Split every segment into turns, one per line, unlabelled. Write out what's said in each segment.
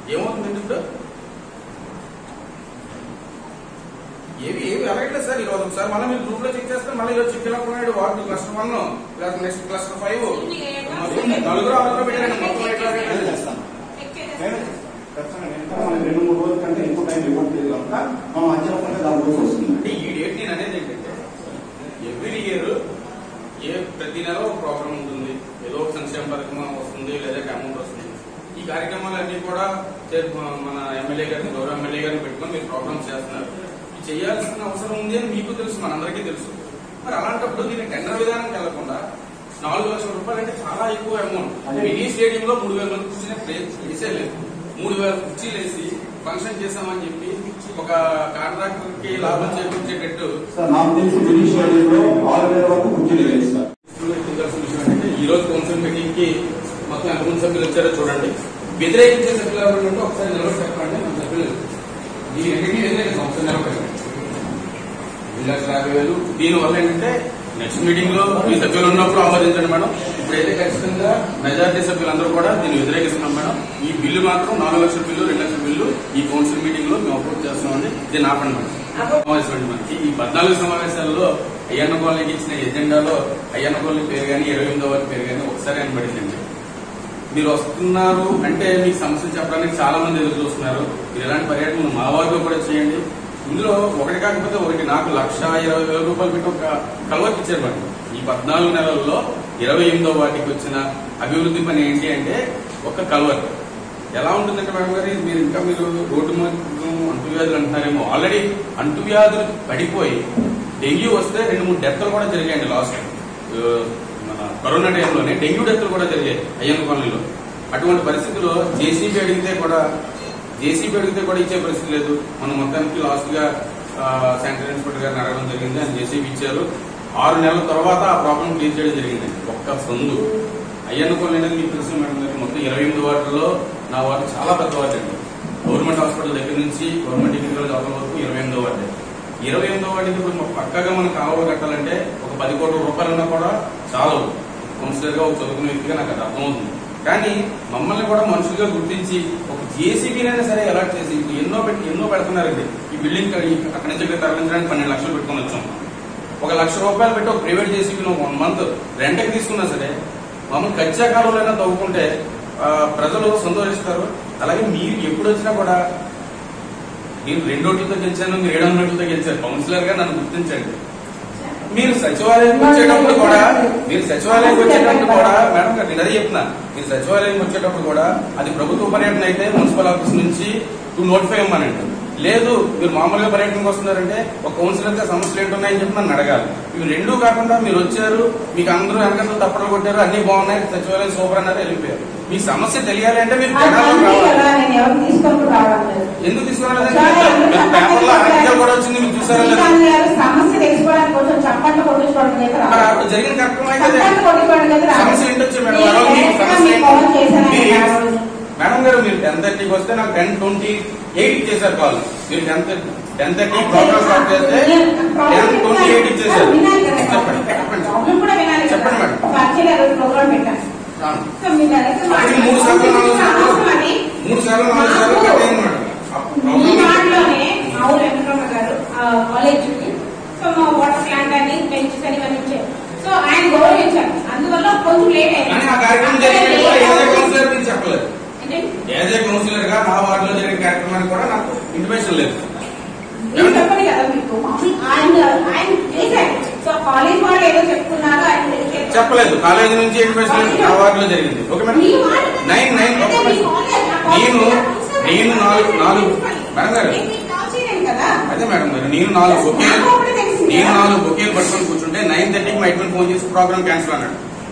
ఏమవుతుంది ఇప్పుడు ఏవి ఏవి అడగట్లేదు సార్ ఈరోజు ఒకసారి మళ్ళీ మీరు గ్రూప్ లో చెక్ చేస్తే మళ్ళీ ఈరోజు చెక్ వెళ్ళకపోయాడు వార్డు క్లస్టర్ వన్ లేకపోతే నెక్స్ట్ క్లస్టర్ ఫైవ్ నలుగురు ఆరుగురు పెట్టారండి మొత్తం ఎట్లా
నేను
పెట్టారు?
చేస్తాను నేను ఖచ్చితంగా నేను ఇంకా మనకి రెండు మూడు రోజుల కంటే ఎక్కువ టైం ఇవ్వట్లేదు కనుక మనం అంచనా పడితే దాని రోజు వస్తుంది
అంటే ఈ డేట్ నేను అనేది ఏంటంటే ఎవ్రీ ఇయర్ ఏ ప్రతి నెల ఒక ప్రోగ్రామ్ ఉంటుంది ఏదో ఒక సంక్షేమ పథకం వస్తుంది లేదా అమౌంట్ వస్తుంది ఈ కార్యక్రమాలన్నీ కూడా చే- మన ఎమ్మెల్యే గారిని గౌరవ ఎమ్మెల్యే గారిని పెట్టుకొని మీరు ప్రోగ్రామ్స్ చేస్తున్నారు ఇది చేయాల్సిన అవసరం ఉంది అని మీకు తెలుసు మనందరికీ తెలుసు మరి అలాంటప్పుడు దీన్ని టెండర్ విధానం వెళ్లకుండా నాలుగు లక్షల రూపాయలు అంటే చాలా ఎక్కువ అమౌంట్ మినీ స్టేడియం లో మూడు వేల మంది కూర్చునే ప్లేస్ వేసే లేదు మూడు వేల కుర్చీలు వేసి ఫంక్షన్ చేసామని చెప్పి ఒక కాంట్రాక్టర్ కి లాభం చేకూర్చేటట్టు
సార్ నాకు తెలిసి జుడిషియరీలో ఆరు వేల వరకు కుర్చీలు లేదు సార్
చూడాల్సిన విషయం ఏంటంటే ఈ రోజు కౌన్సిల్ మీటింగ్ కి మొత్తం ఎంతమంది సభ్యులు వచ్చారో చూడండి వ్యతిరేకించే సభ్యులు ఎవరు ఉంటే ఒకసారి నిలబడి చెప్పండి మన సభ్యులు దీని అన్నింటినీ వ్యతిరేకిస్తాం ఒకసారి నిలబడి రెండు లక్షల యాభై వేలు దీని వల్ల ఏంటంటే నెక్స్ట్ మీటింగ్ లో ఈ సభ్యులు ఉన్నప్పుడు ఆమోదించండి మేడం ఇప్పుడైతే ఖచ్చితంగా మెజారిటీ సభ్యులందరూ కూడా దీన్ని వ్యతిరేకిస్తున్నాం మేడం ఈ బిల్లు మాత్రం నాలుగు లక్షల బిల్లు రెండు లక్షల బిల్లు ఈ కౌన్సిల్ మీటింగ్ లో మేము అప్రూవ్ చేస్తామండి దీన్ని ఆపండి మేడం సమావేశం అండి మనకి ఈ పద్నాలుగు సమావేశాల్లో అయ్యన్న కాలనీకి ఇచ్చిన ఎజెండాలో అయ్యన్న కాలనీ పేరు కానీ ఇరవై ఎనిమిదో వారి పేరు కానీ ఒకసారి అనబడిందండి మీరు వస్తున్నారు అంటే మీకు సమస్యలు చెప్పడానికి చాలా మంది ఎదురు చూస్తున్నారు మీరు ఎలాంటి పర్యటన మా వారిలో కూడా చేయండి ఇందులో ఒకటి కాకపోతే ఒకటి నాకు లక్ష ఇరవై వేల రూపాయలు పెట్టి ఒక కలవకి ఇచ్చారు మేడం ఈ పద్నాలుగు నెలల్లో ఇరవై ఎనిమిదో వాటికి వచ్చిన అభివృద్ధి పని ఏంటి అంటే ఒక కలవర్ ఎలా ఉంటుందంటే మేడం గారు మీరు ఇంకా మీరు రోడ్డు మార్గం అంటువ్యాధులు అంటున్నారేమో ఆల్రెడీ అంటువ్యాధులు పడిపోయి డెంగ్యూ వస్తే రెండు మూడు డెత్లు కూడా జరిగాయండి లాస్ట్ మన కరోనా టైంలోనే డెంగ్యూ డెత్లు కూడా జరిగాయి అయ్యన్న కాలనీలో అటువంటి పరిస్థితుల్లో జేసీబీ అడిగితే కూడా జేసీబీ అడిగితే కూడా ఇచ్చే పరిస్థితి లేదు మనం మొత్తానికి లాస్ట్ గా శానిటరీ ఇన్స్పెక్టర్ గారిని అడగడం జరిగింది ఆయన జేసీబీ ఇచ్చారు ఆరు నెలల తర్వాత ఆ ప్రాబ్లం క్లియర్ చేయడం జరిగింది ఒక్క సందు అయ్యన్న కాలనీ అనేది మీకు తెలుసు మేడం గారు మొత్తం ఇరవై ఎనిమిది వార్డుల్లో నా వార్డు చాలా పెద్ద వార్డు అండి గవర్నమెంట్ హాస్పిటల్ దగ్గర నుంచి గవర్నమెంట్ డిగ్రీ కాలేజ్ అవతల వరకు ఇరవై ఎనిమిదో వార్డు ఇరవై ఎనిమిదో వార్డుకి ఇప్పుడు మాకు పక్కగా మనం కాలువ కట్టాలంటే ఒక పది కోట్ల రూపాయలన్నా కూడా చాలవు కౌన్సిలర్ గా ఒక చదువుకునే వ్యక్తిగా నాకు అది అర్థమవుతుంది కానీ మమ్మల్ని కూడా మనుషులుగా గుర్తించి ఒక జేసీబీనైనా సరే అలాట్ చేసి ఇప్పుడు ఎన్నో పెట్టి ఎన్నో పెడుతున్నారండి ఈ బిల్డింగ్ కడి అక్కడి నుంచి ఇక్కడ తరలించడానికి పన్నెండు లక్షలు పెట్టుకొని వచ్చాం ఒక లక్ష రూపాయలు పెట్టి ఒక ప్రైవేట్ జేసీబీలో వన్ మంత్ రెంట్కి తీసుకున్నా సరే మమ్మల్ని కచ్చా కాలంలో తవ్వుకుంటే ఆ, ప్రజలు సంతోషిస్తారు అలాగే మీరు ఎప్పుడు వచ్చినా కూడా నేను రెండోట్లతో గెలిచాను మీరు ఏడు వందలతో గెలిచారు కౌన్సిలర్ గా నన్ను గుర్తించండి మీరు సచివాలయానికి వచ్చేటప్పుడు కూడా మీరు సచివాలయానికి వచ్చేటప్పుడు కూడా మేడం గారు నేను అదే చెప్తున్నా మీరు సచివాలయానికి వచ్చేటప్పుడు కూడా అది ప్రభుత్వ పర్యటన అయితే మున్సిపల్ ఆఫీస్ నుంచి టు నోటిఫై ఇవ్వమనండి లేదు మీరు మామూలుగా పర్యటనకు వస్తున్నారంటే ఒక కౌన్సిలర్ గా సమస్యలు ఏంటున్నాయని చెప్పి నన్ను అడగాలి ఇవి రెండూ కాకుండా మీరు వచ్చారు మీకు అందరూ వెనకంతా తప్పలు కొట్టారు అన్ని బాగున్నాయి సచివాలయం సూపర్ అన్నారు వెళ్ళిపోయారు మీ సమస్య తెలియాలి అంటే మీరు జనాలకు రావాలి
నేను ఎవరు తీసుకొని రావడం లేదు
ఎందుకు తీసుకురాలేదండి మీరు పేపర్లో ఆర్టికల్ కూడా వచ్చింది మీరు చూసారా లేదా
శ్రీకాంత్ గారు సమస్య తెలుసుకోవడానికి కొంచెం చప్పట్లు కొట్టించుకోవడం అయితే
మరి
రావాలి.
అప్పుడు జరిగిన కార్యక్రమం అయితే అదే.
చప్పట్లు కొట్టించుకోవడం అయితే రావాలి.
సమస్య ఏంటొచ్చు మేడం
నేను
ఆ రోజు మీ
డైరెక్ట్గా
సమస్య
మీకు ఫోన్ చేశాను
ఏంటి?
ఆయన ఆ రోజు.
మేడం గారు మీరు టెన్ థర్టీకి వస్తే నాకు టెన్ ట్వంటీ ఎయిట్ చేశారు కాల్ మీరు ten ten thirty program start చేస్తే టెన్ ట్వంటీ ఎయిట్ ఇచ్చేసారు
వినాలి కదా
చెప్పండి చెప్పండి
ప్రాబ్లం కూడా వినాలి కదా.
చెప్పండి మేడం.
ఒక అర్చన గారు ప్రోగ్రామ్ పెట్టాను
ఆ.
సో మీరు డైరెక్ట్
అప్పటికి మూడు సార్లు నాలుగు సార్లు
అవసరం అది.
మూడు సార్లు నాలుగు సార్లు కట్ అయింది మేడం ఆ
మీ
ప్రోగ్రామ్
వార్డులోనే మా ఊరు వెంకటరమణ గారు కాలేజ్ సో మా వాటర్ ప్లాంట్ అని బెంచెస్ అని ఇవన్నీ ఇచ్చారు సో ఆయన గౌరవించారు అందువల్ల కొంచెం లేట్ అయింది
కానీ ఆ కార్యక్రమం జరిగినప్పుడు కూడా ఏదే కౌన్సిలర్ మీరు చెప్పలేదు
ఏంటండి?
ఏదే కౌన్సిలర్ గా నా వార్డులో జరిగిన కార్యక్రమానికి కూడా నాకు ఇంటిమేషన్ లేదు
నేను చెప్పండి కదా మీకు మామూలు ఆయన ఆయన చేశారు సో కాలేజ్ వాళ్ళు ఏదో చెప్తున్నారు ఆయన చెప్పారు.
చెప్పలేదు కాలేజీ నుంచి ఇంటిమేషన్ లేదు నా వార్డులో జరిగింది ఓకే మేడం
మీ వార్డు-
నైన్ నైన్
అదే మీ కాలేజ్, నా కాలేజ్
నేను
నా ప్రిన్సిపల్
నేను
గారు
నాలుగు నాలుగు
ప్రిన్సిపల్.
మేడం గారు
నేను మీకు కాల్ చేయలేను కదా
అదే మేడం గారు నేను నాలుగు బొకేలు
నాకు అప్పుడే తెలిసింది.
నేను నాలుగు బొకేలు పట్టుకొని కూర్చుంటే నైన్ థర్టీకి మా ఇంటికి ఫోన్ చేసి ప్రోగ్రామ్ క్యాన్సిల్ అన్నాడు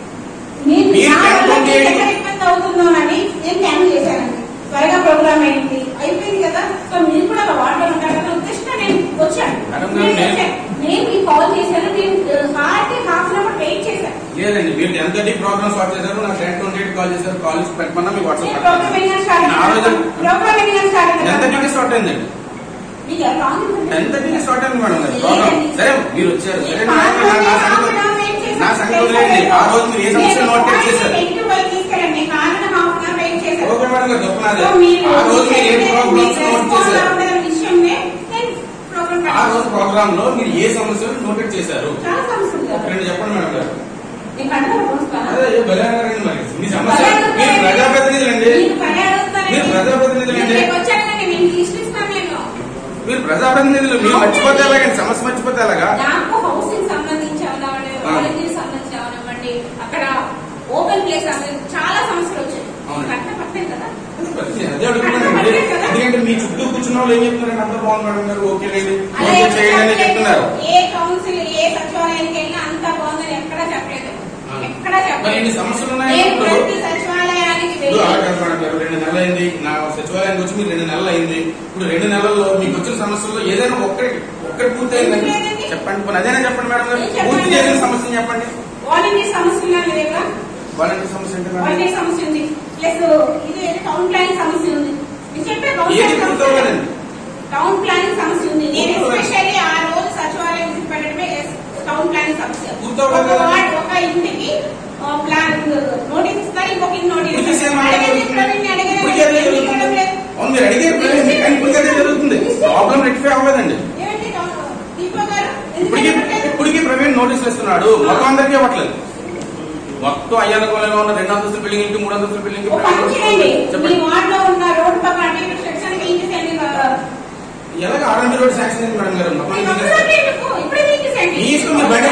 నేను
మీరు
నా వల్ల
టెన్
మీకు
ట్వంటీ
ఎక్కడ ఇబ్బంది అవుతుందో అని నేను క్యాన్సిల్ చేశానండి త్వరగా ప్రోగ్రామ్ అయింది అయిపోయింది కదా సో మీరు కూడా అలా వార్డులో ఉంటారన్న ఉద్దేశంతో నేను వచ్చాను
మేడం గారు,
నేను
నేను-
వచ్చాను. నేను మీకు కాల్ చేశాను నేను హార్టీ హాఫ్ అన్ అవర్ వెయిట్ చేశాను
లేదండి మీరు టెన్ థర్టీ ప్రోగ్రామ్ స్టార్ట్ చేశారు నాకు టెన్ ట్వంటీ ఎయిట్ కాల్ చేశారు కాల్ చేసి పెట్టమన్నా మీకు
నేను
వాట్సాప్
ప్రోగ్రామ్ ఎన్ని గంటలకు స్టార్ట్
ఆ రోజు
అయింది? ప్రోగ్రామ్ ఎన్ని గంటలకు స్టార్ట్
టెన్
అయింది?
థర్టీకి స్టార్ట్ అయిందండి
మీకు ఎలా రాంగ్ ఉంది?
టెన్ థర్టీకి స్టార్ట్ అయింది మేడం గారు ప్రోగ్రామ్ సరే మీరు వచ్చారు సరే నా నా- నా సంగతి నా సంగతి వదిలేయండి ఆ రోజు మీరు ఏ సమస్య నోట్ చేశారు
నెగిటివ్ వాళ్ళు తీసుకెళ్ళండి హాఫ్ అన్ అవర్ వెయిట్ చేశాను చేశారు
ఓకే మేడం గారు చెప్తున్నది
సో మీరు
ఆ రోజు మీరు ఏ ప్రోగ్రామ్స్ నోట్
రెస్పాన్స్
చేశారు
అవ్వడం విషయంలో నేను ప్రోగ్రామ్
ఆ రోజు ప్రోగ్రామ్ లో మీరు ఏ సమస్యలు నోటెడ్ చేశారు
చాలా సమస్యలు
ఒక
కదా
రెండు చెప్పండి మేడం గారు
నేను కంట్రోల్ పోస్తాను
అదే ఏ భలే అన్నారండి మరి మీ సమస్య మీరు ప్రజాప్రతినిధులండి
మీరు పని అడుగుతారండి.
మీరు ప్రజాప్రతినిధులండి.
నేను రేపు వచ్చానండి నేను లిస్ట్ ఇస్తాను నేను
మీరు ప్రజాప్రతినిధులు మీరు మర్చిపోతే ఎలాగండి సమస్య మర్చిపోతే ఎలాగా
నాకు హౌసింగ్ సంబంధించి అవనివ్వండి
ఆ.
వాలంటీర్ సంబంధించి అవనివ్వండి అక్కడ ఓపెన్ ప్లేస్ సంబంధించి చాలా సమస్యలు వచ్చాయి
అవును.
కట్ట పట్టలేదు కదా
అదే అడుగుతున్నానండి ఎందుకంటే మీ చుట్టూ కూర్చున్న వాళ్ళు ఏం చెప్తున్నారండి అందరూ బాగుంది మేడం గారు ఓకేనండి
అలా
ఓకే
ఎవరు
చేయండి అని చెప్తున్నారు
చెప్పలేదు. ఏ కౌన్సిల్ ఏ సచివాలయానికి వెళ్ళినా అంతా బాగుందని ఎక్కడా చెప్పలేదు
ఆ.
ఎక్కడా
మరి ఇన్ని
చెప్పలేదు
సమస్యలు ఉన్నాయి
నేను
ఇప్పుడు
ప్రతి సచివాలయానికి
ఇప్పుడు అలా
వెళ్ళి
కాదు మేడం గారు రెండు నెలలు అయింది నా సచివాలయానికి వచ్చి మీరు రెండు నెలలు అయింది ఇప్పుడు రెండు నెలల్లో మీకు వచ్చిన సమస్యల్లో ఏదైనా ఒక్కటి ఒక్కటి పూర్తి అయిందండి
ఎందుకు లేదండి?
చెప్పండి పోనీ అదేనా చెప్పండి మేడం గారు
ఏం చెప్పండి?
పూర్తి చేసిన సమస్యని చెప్పండి
వాలంటీర్ సమస్య ఉన్నది లేదా
వాలంటీర్ సమస్య ఏంటి మేడం
వాలంటీర్ సమస్య ఉంది ప్లస్ ఇది టౌన్ ప్లానింగ్ సమస్య ఉంది మీరు చెప్పే టౌన్
ఏది
ప్లానింగ్
పూర్తి
సమస్య
అవ్వలేదండి
టౌన్ ప్లానింగ్ సమస్య ఉంది నేను
పూర్తి అవ్వలేదు.
ఎస్పెషల్లీ ఆ రోజు సచివాలయం విజిట్ పెట్టడమే ఎస్- టౌన్ ప్లానింగ్ సమస్య
పూర్తి అవ్వలేదు
ఒక
కదా?
వార్డ్ ఒక ఇంటికి ఆ, ప్లాన్ నోటీస్ ఇస్తారు ఇంకొక ఇంటి నోటీస్
ఇప్పటికీ సేమ్
ఇస్తారు.
అలాగే
అడిగేది
జరుగుతుంది.
ప్రవీణ్ని అడిగేది
ఇప్పటికీ అదే
ఎందుకు
జరుగుతుంది.
ఇవ్వడం లేదు?
అవును మీరు అడిగేది ప్రవీణ్, కానీ ఇప్పటికీ అదే జరుగుతుంది ప్రాబ్లం రెక్టిఫై అవ్వలేదండి
ఏమండి టౌన్- దీపా గారు ఎందుకు
ఇప్పటికీ
ఇవ్వట్లేదు?
ఇప్పటికీ ప్రవీణ్ నోటీసులు ఇస్తున్నాడు మొత్తం అందరికీ ఇవ్వట్లేదు మొత్తం అయ్యాల కోలలో ఉన్న రెండు అంతస్తుల బిల్డింగ్ కి మూడు అంతస్తుల బిల్డింగ్
ఒక పని చేయండి మీ
చెప్పండి
వార్డ్ లో ఉన్న రోడ్డు పక్కన అటు ఇటు సెక్షన్ కి ఇంటి
ఎలాగ ఆర్ఎంపీ రోడ్ శాంక్షన్ అయింది మేడం గారు మొత్తం ఏం చేస్తారు? మీ ఇష్టం, మీరు బండి-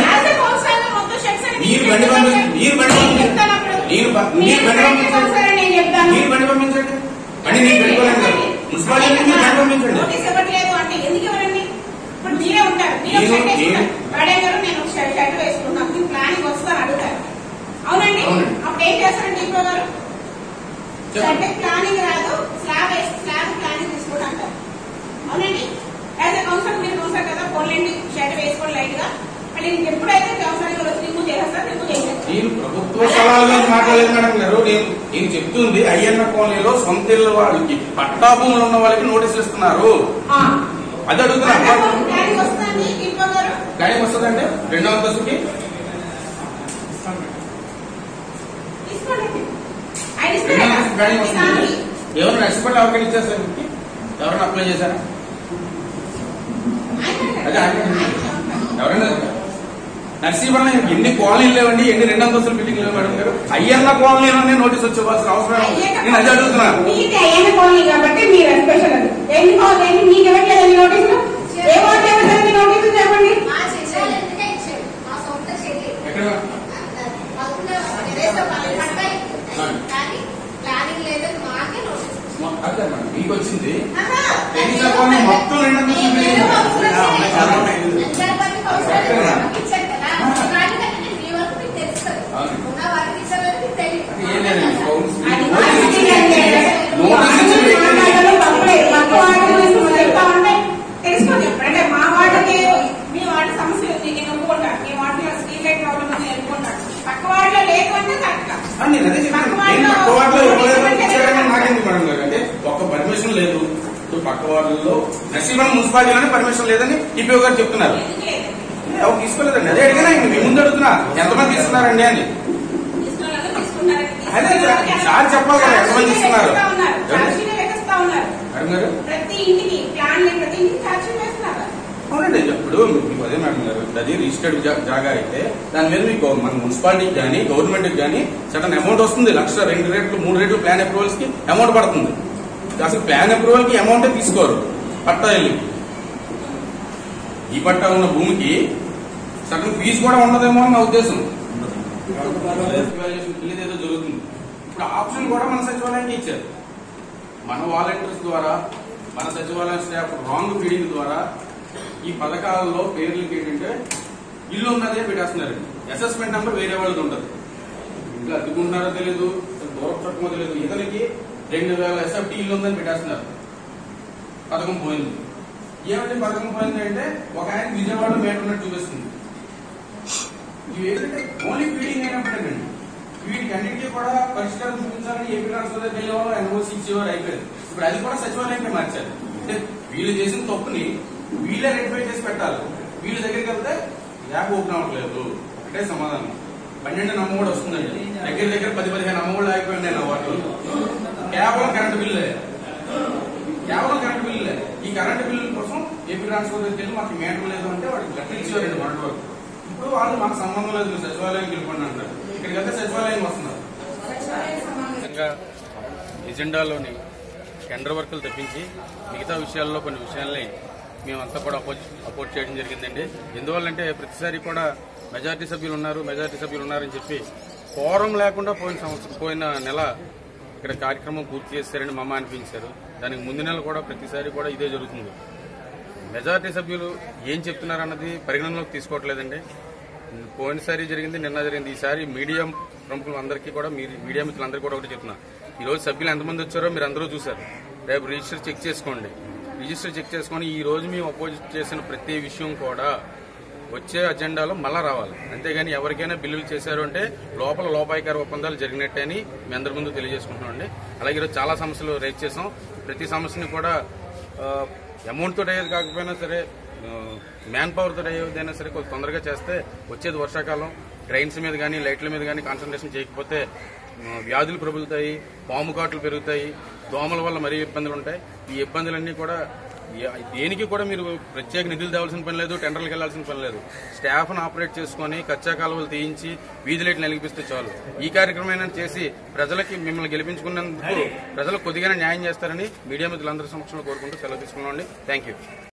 మీరు బండి పంపి- మీరు బండి పంపి- మీరు బ- మీరు బండి పంపించండి. మీరు బండి పంపించండి బండి నేను పెట్టుకోలేను కదా మున్సిపాలిటీ నుంచి మీరు బండి పంపించండి
నోటీస్ ఇవ్వట్లేదు అంటే ఎందుకు ఇవ్వరండి ఇప్పుడు మీరే ఉంటారు మీరు ఒక
నేను-
షర్ట్ వేసుకుంటారు
నేను-
వాడే గారు నేను ఒక షర్ట్ షర్ట్ వేసుకున్నాను మీ ప్లానింగ్ వస్తాను అడుగుతారు అవునండి
అవునండి.
అప్పుడు ఏం చేస్తారండి దీపో గారు
చెప్పండి.
షర్ట్ ప్లానింగ్ రాదు స్లాబ్ వేసి స్లాబ్ ప్లానింగ్ తీసుకోండి అంటారు అవునండి యాజ్ ఎ కౌన్సిలర్ మీరు కౌన్సిలర్ కదా పోలేండి షర్ట్ వేసుకోండి లైట్ గా మళ్ళీ నీకు ఎప్పుడైతే కౌన్సిలర్ వచ్చి రిమూవ్ చేసేస్తారు రిమూవ్ చేసేస్తారు
నేను ప్రభుత్వ స్థలాల గురించి మాట్లాడలేదు మేడం గారు నేను నేను చెప్తుంది అయ్యన్న కాలనీలో సొంత ఇళ్ళ వాళ్ళకి పట్టా భూములు ఉన్న వాళ్ళకి నోటీసులు ఇస్తున్నారు
ఆ.
అది అడుగుతున్నా
ప్లానింగ్ వస్తుంది దీపో గారు
టైం వస్తుందంటే రెండో అంతస్తుకి
తీసుకోండి ఆయన
రెండో
ఇస్తారా?
అంతస్తు గాడి వస్తుంది
దానికి
ఎవరు నష్టపడి ఎవరికైనా ఇచ్చేస్తారు ఎవరైనా అప్లై చేశారా అదే ఆయన ఎవరైనా నర్సీవరం ఎన్ని కాలనీలు లేవండి ఎన్ని రెండు అంతస్తుల బిల్డింగ్ లేవు మేడం గారు అయ్యన్న కాలనీలోనే నోటీస్ వచ్చేవాల్సిన అవసరం ఉంది. నేను అదే అడుగుతున్నా
మీది అయ్యన్న కాలనీ కాబట్టి మీరు స్పెషల్ అది ఎన్ని కాలనీ ఎన్ని మీకు ఇవ్వట్లేదండి నోటీసులు ఏ వాటి ఇవ్వట్లేదు నోటీసులు చెప్పండి
మా చెల్లెలు ఎందుకే ఇచ్చాడు మా సొంత చెల్లి
ఎక్కడ
అవునా, ఏదో వాళ్ళు పడ్డాయి. కానీ ప్లానింగ్ లేదని మాకే నోటీస్
మొ- అదే మేడం మీకు వచ్చింది
ఆహా.
ఎన్ని కాలనీ మొత్తం రెండు అంతస్తుల
మేము
బిల్డింగ్
ఏదో అవసరం
ఉంది.
లేదు. అందరి పని అవసరం లేదు. ఇచ్చారు కదా. ప్లానింగ్ అంటే మీ వరకు మీకు తెలుస్తుంది.
అవును.
ఉన్న వారికి ఇచ్చారు మీకు తెలియదు.
అది ఏం లేదండి కౌన్సిల్
అది
నోటీస్ ఇచ్చి నోటీస్ ఇచ్చి
వాటిని
వ్యక్తిని-
మాట్లాడడం తప్పులేదు. పక్క వాటి గురించి మనం చెప్తా ఉంటే తెలుసుకొని చెప్పండి అంటే మా వార్డుకి మీ వార్డు సమస్య ఉంది నేను ఒప్పుకుంటాను మీ వార్డులో స్ట్రీట్ లైట్ ప్రాబ్లం ఉంది నేను ఒప్పుకుంటాను పక్క వార్డులో లేదు అంటే కరెక్ట్
ఆ, నేను అదే చెప్పాను నేను పక్క వార్డులో ఇవ్వలేదని ఇచ్చారని నాకెందుకు మేడం గారు అంటే ఒక్క పర్మిషన్ లేదు ఇప్పుడు పక్క వార్డుల్లో నర్సీవరం మున్సిపాలిటీలోనే పర్మిషన్ లేదని ఈపీఓ గారు చెప్తున్నారు
ఎందుకు లేదండి
ఏ, ఎవరు తీసుకోలేదండి అదే అడిగినా ఇంక మీ ముందు అడుగుతున్నా ఎంతమంది తీసుకున్నారండి అని
తీసుకున్నారు తీసుకున్నారని
అదే సార్ చెప్పాలి కదా ఎంతమంది తీసుకున్నారు
చార్జీలు వేస్తా ఉన్నారు
మేడం గారు
ప్రతి ఇంటికి ప్లాన్ లేని ప్రతి ఇంటికి చార్జీలు వేస్తున్నారు
అవునండి ఇప్పుడు మీకు అదే మేడం గారు అది రిజిస్టర్డ్ జా- జాగా అయితే దాని మీద మీకు మన మున్సిపాలిటీకి కానీ గవర్నమెంట్కి కానీ సడన్ అమౌంట్ వస్తుంది లక్ష రెండు రేట్లు మూడు రేట్లు ప్లాన్ అప్రూవల్స్ కి అమౌంట్ పడుతుంది అసలు ప్లాన్ అప్రూవల్ కి అమౌంటే తీసుకోరు పట్టా వెళ్ళి ఈ పట్టా ఉన్న భూమికి సడన్ ఫీజు కూడా ఉండదేమో అని నా ఉద్దేశం Evaluation కి ఏదో జరుగుతుంది ఇప్పుడు ఆప్షన్ కూడా మన సచివాలయానికి ఇచ్చారు మన వాలంటీర్స్ ద్వారా మన సచివాలయం స్టాఫ్ రాంగ్ ఫీడింగ్ ద్వారా ఈ పథకాలలో పేర్లకి ఏంటంటే ఇల్లు ఉన్నదే పెట్టేస్తున్నారండి అసెస్మెంట్ నెంబర్ వేరే వాళ్ళది ఉంటుంది ఇంట్లో అద్దుకుంటున్నారో తెలియదు అసలు దూరం చుట్టమో తెలియదు ఇతనికి రెండు వేల ఎస్ఎఫ్టీ ఇల్లు ఉందని పెట్టేస్తున్నారు పథకం పోయింది ఏమంటే పథకం పోయింది అంటే ఒక ఆయన విజయవాడలో మేట ఉన్నట్టు చూపిస్తుంది ఇవి ఏంటంటే ఓన్లీ ఫీడింగ్ అయినప్పుడేనండి వీటికి అన్నింటికీ కూడా పరిష్కారం చూపించాలని ఏపీ రాష్ట్రంలో వెళ్ళేవాళ్ళు ఎన్ఓసి ఇచ్చేవారు అయిపోయింది ఇప్పుడు అది కూడా సచివాలయంకే మార్చారు అంటే వీళ్ళు చేసిన తప్పుని వీళ్ళే రెక్టిఫై చేసి పెట్టాలి వీళ్ళ దగ్గరికి వెళ్తే యాప్ ఓపెన్ అవ్వట్లేదు ఒకటే సమాధానం పన్నెండు నమ్మకూడ వస్తుందండి దగ్గర దగ్గర పది పదిహేను నమ్మకూడలు ఆగిపోయింది నేను వాటిలో కేవలం కరెంటు బిల్లు కేవలం కరెంటు బిల్లు ఈ కరెంటు బిల్లు కోసం ఏపీ ట్రాన్స్పోర్ట్ దగ్గరికి వెళ్ళి మాకు మీటర్ లేదు అంటే వాడికి లెటర్ ఇచ్చేవారండి మొన్నటి వరకు ఇప్పుడు వాళ్ళు మాకు సంబంధం లేదు మీరు సచివాలయానికి వెళ్ళిపోండి అంటారు ఇక్కడికి వెళ్తే సచివాలయం వస్తున్నారు విధంగా ఎజెండాలోని టెండర్ వర్కులు తెప్పించి మిగతా విషయాల్లో కొన్ని విషయాల్ని మేమంతా కూడా అపోజ్ అపోర్ట్ చేయడం జరిగిందండి ఎందువల్లంటే ప్రతిసారి కూడా మెజారిటీ సభ్యులు ఉన్నారు మెజారిటీ సభ్యులు ఉన్నారని చెప్పి కోరం లేకుండా పోయిన సంవత్సరం పోయిన నెల ఇక్కడ కార్యక్రమం పూర్తి చేస్తారని మమ్మ అనిపించారు దానికి ముందు నెల కూడా ప్రతిసారి కూడా ఇదే జరుగుతుంది మెజారిటీ సభ్యులు ఏం చెప్తున్నారన్నది పరిగణనలోకి తీసుకోవట్లేదండి పోయినసారి జరిగింది నిన్న జరిగింది ఈసారి మీడియా ప్రముఖులు అందరికీ కూడా మీరు మీడియా మిత్రులందరికీ కూడా ఒకటి చెప్తున్నా ఈ రోజు సభ్యులు ఎంతమంది వచ్చారో మీరు అందరూ చూశారు రేపు రిజిస్టర్ చెక్ చేసుకోండి రిజిస్టర్ చెక్ చేసుకొని ఈ రోజు మేము అపోజిట్ చేసిన ప్రతి విషయం కూడా వచ్చే అజెండాలో మళ్ళా రావాలి అంతేగాని ఎవరికైనా బిల్లులు చేశారు అంటే లోపల లోపాయికార ఒప్పందాలు జరిగినట్టే అని మీ అందరి ముందు తెలియజేసుకుంటున్నామండి అలాగే ఈరోజు చాలా సమస్యలు రైజ్ చేసాం ప్రతి సమస్యని కూడా అమౌంట్ తోటి అయ్యేది కాకపోయినా సరే మ్యాన్ పవర్ తోటి అయ్యేదైనా సరే కొంచెం తొందరగా చేస్తే వచ్చేది వర్షాకాలం ట్రైన్స్ మీద కానీ లైట్ల మీద కానీ కాన్సన్ట్రేషన్ చేయకపోతే ఆ, వ్యాధులు ప్రబలుతాయి పాము కాట్లు పెరుగుతాయి దోమల వల్ల మరీ ఇబ్బందులు ఉంటాయి ఈ ఇబ్బందులన్నీ కూడా ఏ- దేనికి కూడా మీరు ప్రత్యేక నిధులు తేవాల్సిన పని లేదు టెండర్లకు వెళ్లాల్సిన పని లేదు స్టాఫ్ను ఆపరేట్ చేసుకొని కచ్చా కాలువలు తీయించి వీధి లైట్లు నిలిపిస్తే చాలు ఈ కార్యక్రమం చేసి ప్రజలకి మిమ్మల్ని గెలిపించుకున్నందుకు ప్రజలకు కొద్దిగానే న్యాయం చేస్తారని మీడియా మిత్రులందరి సమక్షంలో కోరుకుంటూ సెలవు తీసుకున్నామండి థ్యాంక్ యూ